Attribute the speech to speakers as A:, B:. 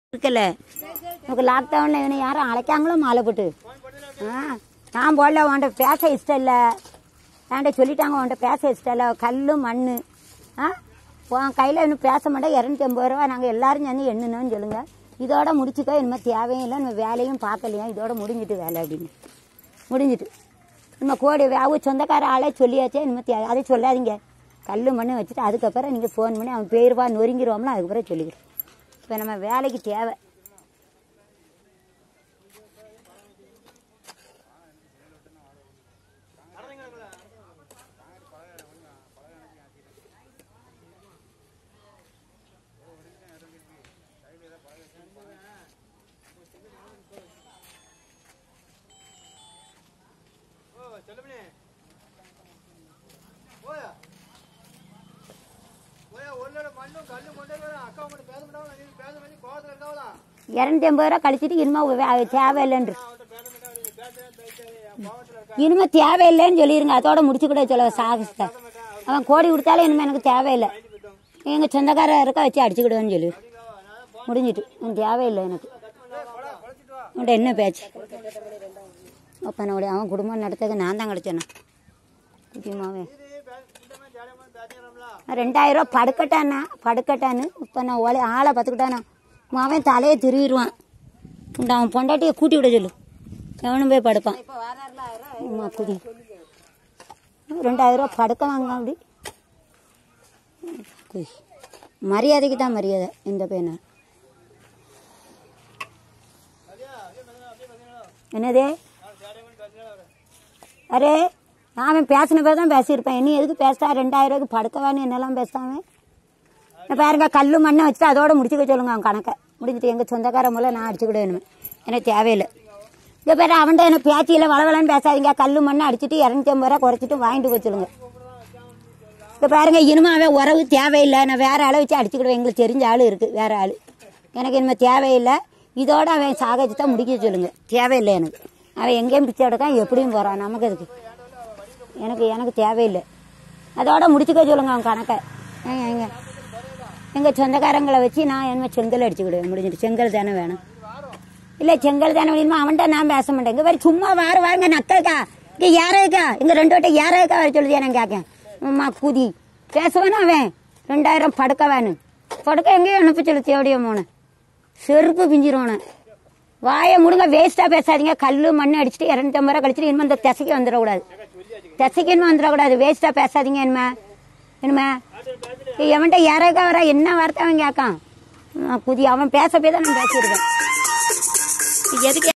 A: இருக்கல நமக்கு லாக்டவுனில் இவனை யாரும் அழைக்காங்களோ மாலை போட்டு ஆ நான் போடல உன்கிட்ட பேச இஷ்டம் இல்லை என்கிட்ட சொல்லிட்டாங்க உன்கிட்ட பேச இஷ்டம் இல்லை கல் மண் ஆ உன் கையில் இன்னும் பேச மாட்டேன் இரநூத்தி ஐம்பது ரூபா நாங்கள் எல்லாரும் சேர்ந்து எண்ணுனோன்னு சொல்லுங்கள் இதோட முடிச்சுக்கோ இனிமேல் தேவையும் இல்லை நம்ம வேலையும் பார்க்கலையா இதோட முடிஞ்சிட்டு வேலை அப்படின்னு முடிஞ்சிட்டு நம்ம கோடி அவங்க சொந்தக்கார ஆளே சொல்லியாச்சே இனிமேல் தே அதை சொல்லாதீங்க கல் மண் வச்சுட்டு அதுக்கப்புறம் நீங்கள் ஃபோன் பண்ணி அவன் பேருவா நொறுங்கிடுவோம்ல அதுக்கப்புறம் சொல்லிக்கிறேன் இப்போ நம்ம வேலைக்கு தேவை இரநூத்தி ஐம்பது ரூபா கழிச்சிட்டு இனிமே தேவையில்லைன்று இனிமே தேவையில்லைன்னு சொல்லிடுங்க அதோட முடிச்சு கூட சொல்ல சாகசத்தை அவன் கோடி கொடுத்தாலும் இனிமே எனக்கு தேவையில்லை எங்க சொந்தக்காரர் இருக்க வச்சு அடிச்சுக்கிடுவேன்னு சொல்லி முடிஞ்சிட்டு அவன் தேவையில்லை எனக்கு உன்ட்ட என்ன பேச்சு அப்போ நான் அவன் குடும்பம் நடத்தது நான் தான் கிடச்சேண்ணா குட்டிமாவே ரெண்டாயிரம் ரூபா படுக்கட்டானா படுக்கட்டான்னு இப்போ நான் ஓலை ஆளை பார்த்துக்கிட்டானா அவன் தலையை திருவிடுவான் உண்டு அவன் பொண்டாட்டியை கூட்டி விட சொல்லு எவனும் போய் படுப்பான் ஆமா, குடி ரெண்டாயிரம் ரூபா படுக்க வாங்க அப்படி குடி மரியாதைக்கு தான் மரியாதை இந்த பையனை என்னதே அரே அவன் பேசின பேர் தான் பேசியிருப்பேன் இனி எதுக்கு பேசுறா ரெண்டாயிரம் ரூபாய்க்கு படுக்கவான்னு என்னெல்லாம் பேசுறான் நான் பாருங்க கல் மண்ணை வச்சுட்டு அதோட முடிச்சுக்க சொல்லுங்க அவன் கணக்கை முடிஞ்சிட்டு எங்கள் சொந்தக்கார மூலம் நான் அடிச்சுக்கிட வேணுமே எனக்கு தேவையில்லை இந்த பேர் அவன்கிட்ட என்ன பேச்சியில் வளவலன்னு பேசாதீங்க கல் மண்ணை அடிச்சுட்டு இரநூத்தி ஐம்பது ரூபா குறைச்சிட்டு வாங்கிட்டு போய் சொல்லுங்க இப்போ பாருங்க இனிமே அவன் உறவு தேவையில்லை நான் வேற ஆளை வச்சு அடிச்சுக்கிடுவேன் எங்களுக்கு தெரிஞ்ச ஆள் இருக்குது வேற ஆள் எனக்கு இனிமே தேவையில்லை இதோட அவன் சாகச்சு தான் முடிக்க சொல்லுங்க தேவையில்லை எனக்கு அவன் எங்கேயும் பிச்சை எடுக்கான் எப்படியும் போகிறான் நமக்கு அதுக்கு எனக்கு எனக்கு தேவையில்லை அதோட முடிச்சுக்க சொல்லுங்க அவன் கணக்கை ஏங்க ஏங்க எங்கள் சொந்தக்காரங்களை வச்சு நான் என்ன செங்கல் அடிச்சுக்கிடுவேன் முடிஞ்சிட்டு செங்கல் தானே வேணும் இல்லை செங்கல் தானே வேணுமா அவன்கிட்ட நான் பேச மாட்டேன் இங்கே வேறு சும்மா வார வாருங்க நக்கா இங்கே யாரைக்கா இங்கே ரெண்டு வட்டம் யாரைக்கா வர சொல்லுது நான் கேட்கேன் அம்மா கூதி பேசுவானே அவன் ரெண்டாயிரம் படுக்க வேணும் படுக்க எங்கேயும் அனுப்பி சொல்லு தேடிய மோன செருப்பு பிஞ்சிருவானு வாயை முடுங்க வேஸ்ட்டாக பேசாதீங்க கல் மண் அடிச்சுட்டு இரநூத்தி ஐம்பது ரூபா கழிச்சிட்டு இனிமே இந்த திசைக்கு வந்துடக்கூடாது திசைக்கு இனிமே வந்துடக்கூடாது வேஸ்ட்டாக பேசாதீங்க இனிமே இனிமே எவன்கிட்ட யாராக்கா வர என்ன வார்த்தை அவன் கேட்கான் புதிய அவன் பேச போய் தான் நான் பேசியிருக்கேன் எதுக்கு